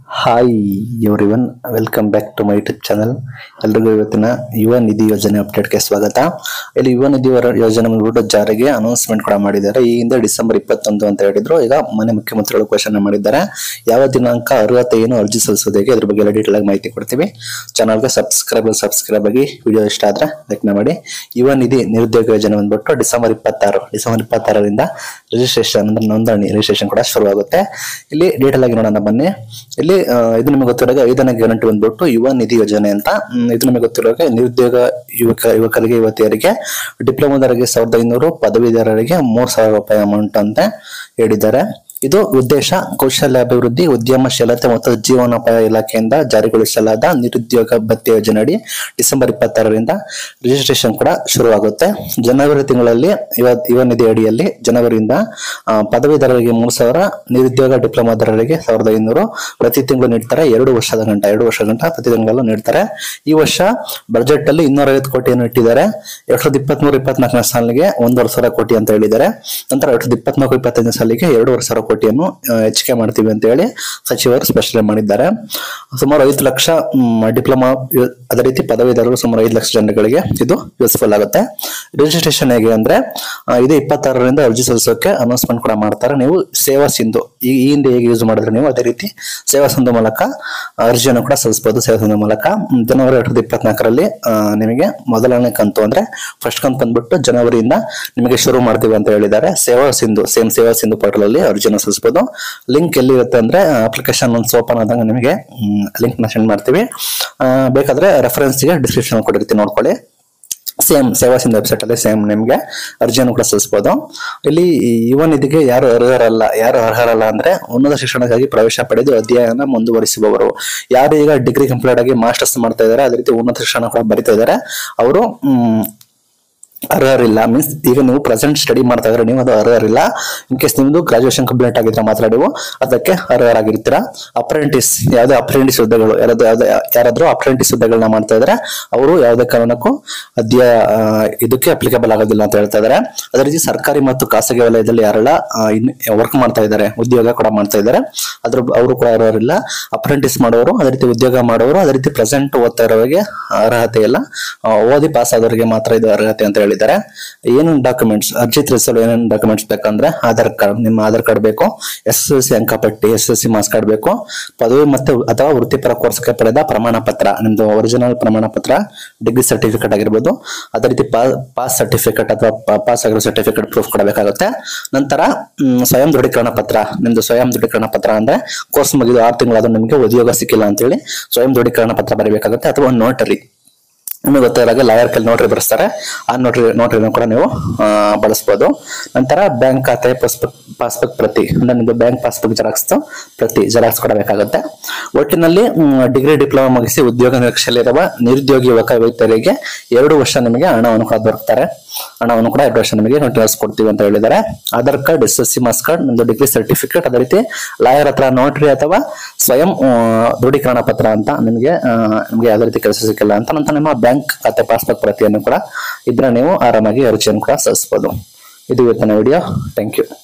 hi everyone welcome back to my YouTube channel ಎಲ್ರಿಗೂ ಇವತ್ತಿನ ಯುವ ನಿಧಿ ಯೋಜನೆ ಅಪ್ಡೇಟ್ಗೆ ಸ್ವಾಗತ ಇಲ್ಲಿ ಯುವ ನಿಧಿ ವರ- ಯೋಜನೆ ಬಂದ್ಬಿಟ್ಟು ಜಾರಿಗೆ ಅನೌನ್ಸ್ಮೆಂಟ್ ಕೂಡ ಮಾಡಿದ್ದಾರೆ ಈ ಹಿಂದೆ ಡಿಸೆಂಬರ್ ಇಪ್ಪತ್ತೊಂದು ಅಂತ ಹೇಳಿದ್ರು ಈಗ ಮನೆ ಮುಖ್ಯಮಂತ್ರಿಗಳು ಘೋಷಣೆ ಮಾಡಿದ್ದಾರೆ ಯಾವ ದಿನಾಂಕ ಅರ್ಹತೆ ಏನು ಅರ್ಜಿ ಸಲ್ಲಿಸೋದು ಹೇಗೆ ಅದ್ರ ಬಗ್ಗೆ ಎಲ್ಲ ಡೀಟೇಲ್ ಆಗಿ ಮಾಹಿತಿ ಕೊಡ್ತೀವಿ ಚಾನಲ್ಗೆ ಸಬ್ಸ್ಕ್ರೈಬ್ ಸಬ್ಸ್ಕ್ರೈಬ್ ಆಗಿ ವಿಡಿಯೋ ಇಷ್ಟ ಆದ್ರೆ ಲೈಕ್ ಮಾಡಿ ಯುವ ನಿಧಿ ನಿರುದ್ಯೋಗ ಯೋಜನೆ ಬಂದ್ಬಿಟ್ಟು ಡಿಸೆಂಬರ್ ಇಪ್ಪತ್ತಾರು ಡಿಸೆಂಬರ್ ಇಪ್ಪತ್ತಾರರಿಂದ ರಿಜಿಸ್ಟ್ರೇಷನ್ ಅಂದ್ರೆ ನೋಂದಣಿ ರಿಜಿಸ್ಟ್ರೇಷನ್ ಕೂಡ ಶುರುವಾಗುತ್ತೆ ಇಲ್ಲಿ ಡೀಟೇಲ್ ಆಗಿ ನೋಡೋಣ ಬನ್ನಿ ಇಲ್ಲಿ ಆ, ಇದು ನಿಮಗೆ ಗೊತ್ತಿರೋ ಐದನೇ ಗ್ಯಾರಂಟಿ ಬಂದ್ಬಿಟ್ಟು ಯುವ ನಿಧಿ ಯೋಜನೆ ಅಂತ ಹ್ಮ್, ಇದು ನಿಮಗೆ ಗೊತ್ತಿರೋ ಹಾಗೆ ನಿರುದ್ಯೋಗ ಯುವಕ ಯುವಕರಿಗೆ ಯುವತಿಯರಿಗೆ ಡಿಪ್ಲೊಮಾದವರಿಗೆ ಸಾವಿರದ ಐನೂರು ಪದವೀಧರರಿಗೆ ಮೂರ್ ಸಾವಿರ ರೂಪಾಯಿ ಅಮೌಂಟ್ ಅಂತ ಹೇಳಿದ್ದಾರೆ ಇದು ಉದ್ದೇಶ ಕೌಶಲ್ಯಾಭಿವೃದ್ಧಿ ಉದ್ಯಮಶೀಲತೆ ಮತ್ತು ಜೀವನೋಪಾಯ ಇಲಾಖೆಯಿಂದ ಜಾರಿಗೊಳಿಸಲಾದ ನಿರುದ್ಯೋಗ ಭತ್ಯೆ ಯೋಜನೆಯಡಿ ಡಿಸೆಂಬರ್ ಇಪ್ಪತ್ತಾರರಿಂದ ರಿಜಿಸ್ಟ್ರೇಷನ್ ಕೂಡ ಶುರುವಾಗುತ್ತೆ ಜನವರಿ ತಿಂಗಳಲ್ಲಿ ಯುವ ಯುವ ನಿಧಿ ಅಡಿಯಲ್ಲಿ ಜನವರಿಯಿಂದ ಆ, ಪದವೀಧರರಿಗೆ ಮೂರು ಸಾವಿರ ನಿರುದ್ಯೋಗ ಡಿಪ್ಲೊಮಾದವರಿಗೆ ಸಾವಿರದ ಐನೂರು ಪ್ರತಿ ತಿಂಗಳು ನೀಡ್ತಾರೆ ಎರಡು ವರ್ಷದ ಗಂಟ ಎರಡು ವರ್ಷ ಗಂಟ ಪ್ರತಿ ತಿಂಗಳಲ್ಲೂ ನೀಡ್ತಾರೆ ಈ ವರ್ಷ ಬಜೆಟ್ ಅಲ್ಲಿ ಇನ್ನೂರ ಐವತ್ತು ಕೋಟಿಯನ್ನು ಇಟ್ಟಿದ್ದಾರೆ ಎರಡ್ ಸಾವಿರದ ಇಪ್ಪತ್ಮೂರು ಇಪ್ಪತ್ನಾಲ್ಕನೇ ಸಾಲಿಗೆ ಒಂದೂವರೆ ಸಾವಿರ ಕೋಟಿ ಅಂತ ಹೇಳಿದ್ದಾರೆ ನಂತರ ಎರಡ್ ಸಾವಿರದ ಇಪ್ಪತ್ನಾಲ್ಕು ಇಪ್ಪತ್ತೈದನೇ ಸಾಲಿಗೆ ಎರಡೂವರೆ ಸಾವಿರ ಕೋಟಿಯನ್ನು ಆ, ಹೆಚ್ಚಿಗೆ ಮಾಡ್ತೀವಿ ಅಂತ ಹೇಳಿ ಸಚಿವರು ಸ್ಪಷ್ಟನೆ ಮಾಡಿದ್ದಾರೆ ಸುಮಾರು ಐದು ಲಕ್ಷ ಮ್, ಡಿಪ್ಲೊಮಾ ಯು- ಅದೇ ರೀತಿ ಪದವೀಧರರು ಸುಮಾರು ಐದು ಲಕ್ಷ ಜನಗಳಿಗೆ ಇದು ಯೂಸ್ಫುಲ್ ಆಗುತ್ತೆ ರಿಜಿಸ್ಟ್ರೇಷನ್ ಹೇಗೆ ಅಂದ್ರೆ ಆ, ಇದೇ ಇಪ್ಪತ್ತಾರರಿಂದ ಅರ್ಜಿ ಸಲ್ಲಿಸೋಕೆ ಅನೌನ್ಸ್ಮೆಂಟ್ ಕೂಡ ಮಾಡ್ತಾರೆ ನೀವು ಸೇವಾ ಸಿಂಧು ಈ ಈ ಹಿಂದೆ ಹೇಗೆ ಯೂಸ್ ಮಾಡಿದ್ರೆ ನೀವು ಅದೇ ರೀತಿ ಸೇವಾ ಸಿಂಧು ಮೂಲಕ ಅರ್ಜಿಯನ್ನು ಕೂಡ ಸಲ್ಲಿಸಬಹುದು ಸೇವಾ ಸಿಂಧು ಮೂಲಕ ಮ್, ಜನವರಿ ಎರಡ್ ಸಾವಿರದ ಇಪ್ಪತ್ನಾಲ್ಕರಲ್ಲಿ ಆ, ನಿಮಗೆ ಮೊದಲನೇ ಕಂತು ಅಂದ್ರೆ ಫಸ್ಟ್ ಕಂತು ಬಂದ್ಬಿಟ್ಟು ಜನವರಿಯಿಂದ ನಿಮಗೆ ಶುರು ಮಾಡ್ತೀವಿ ಅಂತ ಹೇಳಿದ್ದಾರೆ ಸೇವಾ ಸಿಂಧು ಸೇಮ್ ಸೇವಾ ಸಿಂಧು ಪೋರ್ಟಲ್ ಅಲ್ಲಿ ಅರ್ಜಿಯನ್ನು ಸಲ್ಲಿಸಬಹುದು ಲಿಂಕ್ ಎಲ್ಲಿರುತ್ತೆ ಅಂದ್ರೆ ಅಪ್ಲಿಕೇಶನ್ ಒಂದು ಓಪನ್ ಆದಾಗ ನಿಮಗೆ ಲಿಂಕ್ ನ ಸೆಂಡ್ ಮಾಡ್ತೀವಿ ಆ, ಬೇಕಾದ್ರೆ ರೆಫರೆನ್ಸ್ ಗೆ ಡಿಸ್ಕ್ರಿಪ್ಷನ್ ಕೊಟ್ಟಿರ್ತೀನಿ ನೋಡ್ಕೊಳ್ಳಿ ಸೇಮ್ ಸೇವಾ ಸಿಂಧು ವೆಬ್ಸೈಟ್ ಅಲ್ಲಿ ಸೇಮ್ ನಿಮಗೆ ಅರ್ಜಿಯನ್ನು ಕೂಡ ಸಲ್ಲಿಸಬಹುದು ಇಲ್ಲಿ ಈ ಯುವ ನಿಧಿಗೆ ಯಾರು ಅರ್ಹರಲ್ಲ ಯಾರು ಅರ್ಹರಲ್ಲ ಅಂದ್ರೆ ಉನ್ನತ ಶಿಕ್ಷಣಕ್ಕಾಗಿ ಪ್ರವೇಶ ಪಡೆದು ಅಧ್ಯಯನ ಮುಂದುವರಿಸುವವರು ಯಾರು ಈಗ ಡಿಗ್ರಿ ಕಂಪ್ಲೀಟ್ ಆಗಿ ಮಾಸ್ಟರ್ಸ್ ಮಾಡ್ತಾ ಇದ್ದಾರೆ ಅದೇ ರೀತಿ ಉನ್ನತ ಶಿಕ್ಷಣ ಕೂಡ ಬರಿತಾ ಇದ್ದಾರೆ ಅವರು ಅರ್ಹರಿಲ್ಲ ಮೀನ್ಸ್ ಈಗ ನೀವು ಪ್ರೆಸೆಂಟ್ ಸ್ಟಡಿ ಮಾಡ್ತಾ ಇದ್ರೆ ನೀವು ಅದು ಅರ್ಹರಿಲ್ಲ ಇನ್ ಕೇಸ್ ನಿಮ್ದು ಗ್ರಾಜುಯೇಷನ್ ಕಂಪ್ಲೀಟ್ ಆಗಿದ್ರೆ ಮಾತ್ರ ನೀವು ಅದಕ್ಕೆ ಅರ್ಹರಾಗಿರ್ತೀರಾ ಅಪ್ರೆಂಟಿಸ್ ಯಾವುದೇ ಅಪ್ರೆಂಟಿಸ್ ಹುದ್ದೆಗಳು ಯಾರಾದ್ರೂ ಯಾವ್ದೇ ಯಾರಾದ್ರೂ ಅಪ್ರೆಂಟಿಸ್ ಹುದ್ದೆಗಳನ್ನ ಮಾಡ್ತಾ ಇದ್ರೆ ಅವರು ಯಾವುದೇ ಕಾರಣಕ್ಕೂ ಅಧ್ಯ ಆ, ಇದಕ್ಕೆ ಅಪ್ಲಿಕೇಬಲ್ ಆಗೋದಿಲ್ಲ ಅಂತ ಹೇಳ್ತಾ ಇದ್ದಾರೆ ಅದೇ ರೀತಿ ಸರ್ಕಾರಿ ಮತ್ತು ಖಾಸಗಿ ವಲಯದಲ್ಲಿ ಯಾರೆಲ್ಲ ವರ್ಕ್ ಮಾಡ್ತಾ ಇದ್ದಾರೆ ಉದ್ಯೋಗ ಕೂಡ ಮಾಡ್ತಾ ಇದ್ದಾರೆ ಅದ್ರ ಅವರು ಕೂಡ ಅರ್ಹರಿಲ್ಲ ಅಪ್ರೆಂಟಿಸ್ ಮಾಡೋರು ಅದೇ ರೀತಿ ಉದ್ಯೋಗ ಮಾಡೋರು ಅದೇ ರೀತಿ ಪ್ರೆಸೆಂಟ್ ಓದ್ತಾ ಇರೋರಿಗೆ ಅರ್ಹತೆ ಇಲ್ಲ ಆ, ಓದಿ ಪಾಸ್ ಆದವರಿಗೆ ಮಾತ್ರ ಇದು ಅರ್ಹತೆ ಅಂತ ಹೇಳಿದ್ದಾರೆ ಏನೇನು ಡಾಕ್ಯುಮೆಂಟ್ಸ್ ಅರ್ಜಿ ತಿಳಿಸಲು ಏನೇನು ಡಾಕ್ಯುಮೆಂಟ್ಸ್ ಬೇಕಂದ್ರೆ ಆಧಾರ್ ಕಾರ್ಡ್ ನಿಮ್ಮ ಆಧಾರ್ ಕಾರ್ಡ್ ಬೇಕು ಎಸ್ ಎಸ್ ಎಲ್ ಸಿ ಅಂಕಪಟ್ಟಿ S S C marks card ಬೇಕು ಪದವಿ ಮತ್ತೆ ಅಥವಾ ವೃತ್ತಿಪರ ಕೋರ್ಸ್ಗೆ ಪಡೆದ ಪ್ರಮಾಣ ಪತ್ರ ನಿಮ್ದು ಒರಿಜಿನಲ್ ಪ್ರಮಾಣ ಪತ್ರ ಡಿಗ್ರಿ ಸರ್ಟಿಫಿಕೇಟ್ ಆಗಿರ್ಬೋದು ಅದೇ ರೀತಿ ಪಾಸ್ ಸರ್ಟಿಫಿಕೇಟ್ ಅಥವಾ ಪಾಸ್ ಆಗಿರೋ ಸರ್ಟಿಫಿಕೇಟ್ ಪ್ರೂಫ್ ಕೊಡಬೇಕಾಗುತ್ತೆ ನಂತರ ಮ್, ಸ್ವಯಂ ದೃಢೀಕರಣ ಪತ್ರ ನಿಮ್ದು ಸ್ವಯಂ ದೃಢೀಕರಣ ಪತ್ರ ಅಂದ್ರೆ ಕೋರ್ಸ್ ಮುಗಿದು ಆರು ತಿಂಗಳಾದ್ರೂ ನಿಮಗೆ ಉದ್ಯೋಗ ಸಿಕ್ಕಿಲ್ಲ ಅಂತೇಳಿ ಸ್ವಯಂ ದೃಢೀಕರಣ ಪತ್ರ ಬರೀಬೇಕಾಗುತ್ತೆ ಅಥವಾ ನೋಟರಿ ನಿಮಗೆ ಗೊತ್ತಿರೋ ಲಾಯರ್ ಕೈಲಿ ನೋಟ್ರಿ ಬರೆಸ್ತಾರೆ ಆ ನೋಟ್ರಿ ನೋಟ್ರಿನ ಕೂಡ ನೀವು ಆ, ಬಳಸ್ಬೋದು ನಂತರ ಬ್ಯಾಂಕ್ ಖಾತೆ ಪಾಸ್ಬುಕ್ ಪಾಸ್ಬುಕ್ ಪ್ರತಿ ಅಂದ್ರೆ ನಿಮ್ದು ಬ್ಯಾಂಕ್ ಪಾಸ್ಬುಕ್ ಜೆರಾಕ್ಸ್ ಪ್ರತಿ ಜೆರಾಕ್ಸ್ ಕೊಡಬೇಕಾಗುತ್ತೆ ಒಟ್ಟಿನಲ್ಲಿ ಡಿಗ್ರಿ ಡಿಪ್ಲೊಮಾ ಮುಗಿಸಿ ಉದ್ಯೋಗ ನಿರೀಕ್ಷೆಯಲ್ಲಿರುವ ನಿರುದ್ಯೋಗಿ ಯುವಕ ಯುವತಿಯರಿಗೆ ಎರಡು ವರ್ಷ ನಿಮಗೆ ಹಣವನ್ನು ಕೂಡ ದೊರಕ್ತಾರೆ ಹಣವನ್ನು ಕೂಡ ಎರಡು ವರ್ಷ ನಿಮಗೆ ಕಂಟಿನ್ಯೂಸ್ ಕೊಡ್ತೀವಿ ಅಂತ ಹೇಳಿದ್ದಾರೆ Aadhaar card S S C marks card ನಿಮ್ದು ಡಿಗ್ರಿ ಸರ್ಟಿಫಿಕೇಟ್ ಅದೇ ರೀತಿ ಲಾಯರ್ ಹತ್ರ ನೋಟ್ರಿ ಅಥವಾ ಸ್ವಯಂ ಆ, ದೃಢೀಕರಣ ಪತ್ರ ಅಂತ ನಿಮಗೆ ಆ, ನಿಮಗೆ ಯಾವುದೇ ರೀತಿ ಕೆಲಸ ಸಿಕ್ಕಿಲ್ಲ ಅಂತ ನಂತರ ನಿಮ್ಮ ಬ್ಯಾಂಕ್ ಖಾತೆ ಪಾಸ್ಬುಕ್ ಪ್ರತಿಯನ್ನು ಕೂಡ ಇದ್ರೆ ನೀವು ಆರಾಮಾಗಿ ಅರ್ಜಿಯನ್ನು ಕೂಡ ಸಲ್ಲಿಸಬಹುದು ಇದು ಇವತ್ತಿನ ವಿಡಿಯೋ ಥ್ಯಾಂಕ್ ಯು